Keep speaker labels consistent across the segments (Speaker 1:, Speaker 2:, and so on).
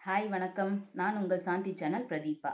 Speaker 1: hi வணக்கம் நான் உங்கள் சாந்தி சேனல் பிரதீபா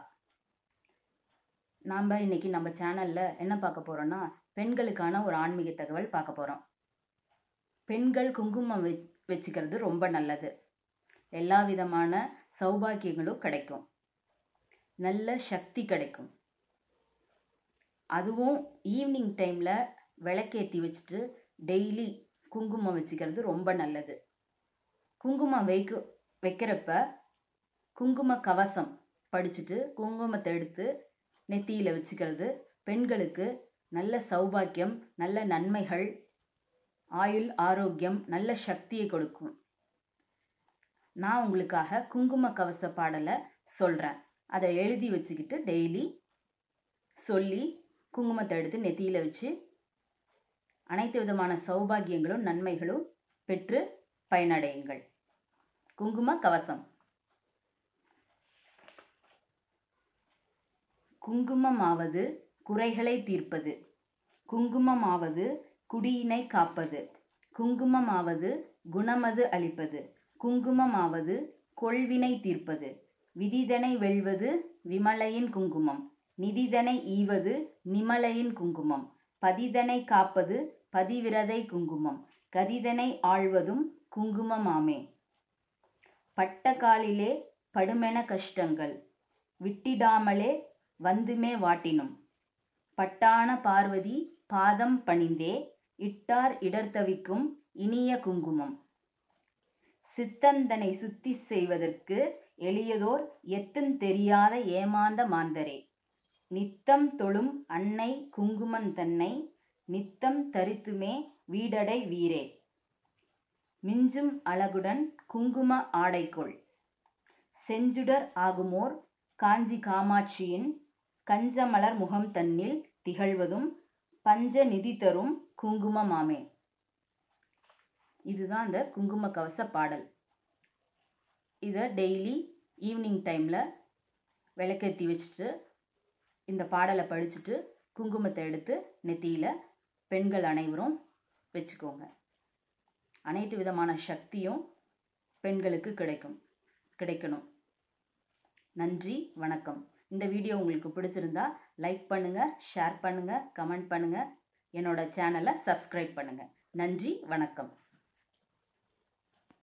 Speaker 1: நாம் இன்னைக்கு நம்ம சேனலில் என்ன பார்க்க போகிறோன்னா பெண்களுக்கான ஒரு ஆன்மீக தகவல் பார்க்க போகிறோம் பெண்கள் குங்குமம் வெ வச்சுக்கிறது ரொம்ப நல்லது எல்லா விதமான சௌபாக்கியங்களும் கிடைக்கும் நல்ல சக்தி கிடைக்கும் அதுவும் ஈவினிங் டைமில் விளக்கேற்றி வச்சுட்டு டெய்லி குங்குமம் வச்சுக்கிறது ரொம்ப நல்லது குங்குமம் வைக்க வைக்கிறப்ப குங்கும கவசம் படிச்சுட்டு குங்குமத்தை எடுத்து நெத்தியில் வச்சுக்கிறது பெண்களுக்கு நல்ல சௌபாக்கியம் நல்ல நன்மைகள் ஆயுள் ஆரோக்கியம் நல்ல சக்தியை கொடுக்கும் நான் உங்களுக்காக குங்கும கவச பாடலை சொல்கிறேன் அதை எழுதி வச்சுக்கிட்டு டெய்லி சொல்லி குங்குமத்தை எடுத்து நெத்தியில் வச்சு அனைத்து விதமான சௌபாகியங்களும் நன்மைகளும் பெற்று பயனடையுங்கள் குங்கும கவசம் குங்குமமாவது குறைகளை தீர்ப்பது குங்குமமாவது குடியினை காப்பது குங்குமமாவது குணமது அளிப்பது குங்குமமாவது கொள்வினை தீர்ப்பது விதிதனை வெல்வது விமலையின் குங்குமம் நிதிதனை ஈவது நிமலையின் குங்குமம் பதிதனை காப்பது பதிவிரதை குங்குமம் கதிதனை ஆழ்வதும் குங்குமமாமே பட்ட காலிலே படுமென கஷ்டங்கள் விட்டிடாமலே வந்துமே வாட்டினும் பட்டான பார்வதி பாதம் பணிந்தே இட்டார் இடர்த்தவிக்கும் இனிய குங்குமம் சித்தந்தனை சுத்தி செய்வதற்கு எளியதோர் எத்தும் தெரியாத ஏமாந்த மாந்தரே நித்தம் தொழும் அன்னை குங்குமன் தன்னை நித்தம் தரித்துமே வீடடை வீரே மிஞ்சும் அழகுடன் குங்கும ஆடைக்குள் செஞ்சுடர் ஆகுமோர் காஞ்சி காமாட்சியின் கஞ்சமலர் முகம் தன்னில் திகழ்வதும் பஞ்ச நிதி தரும் குங்குமமாமே இதுதான் இந்த குங்கும கவச பாடல் இதை டெய்லி ஈவினிங் டைமில் விளக்கேற்றி வச்சுட்டு இந்த பாடலை படிச்சுட்டு குங்குமத்தை எடுத்து நெத்தியில் பெண்கள் அனைவரும் வச்சுக்கோங்க அனைத்து விதமான சக்தியும் பெண்களுக்கு கிடைக்கும் கிடைக்கணும் நன்றி வணக்கம் இந்த வீடியோ உங்களுக்கு பிடிச்சிருந்தா லைக் பண்ணுங்கள் ஷேர் பண்ணுங்கள் கமெண்ட் பண்ணுங்கள் என்னோட சேனலை சப்ஸ்கிரைப் பண்ணுங்கள் நன்றி வணக்கம்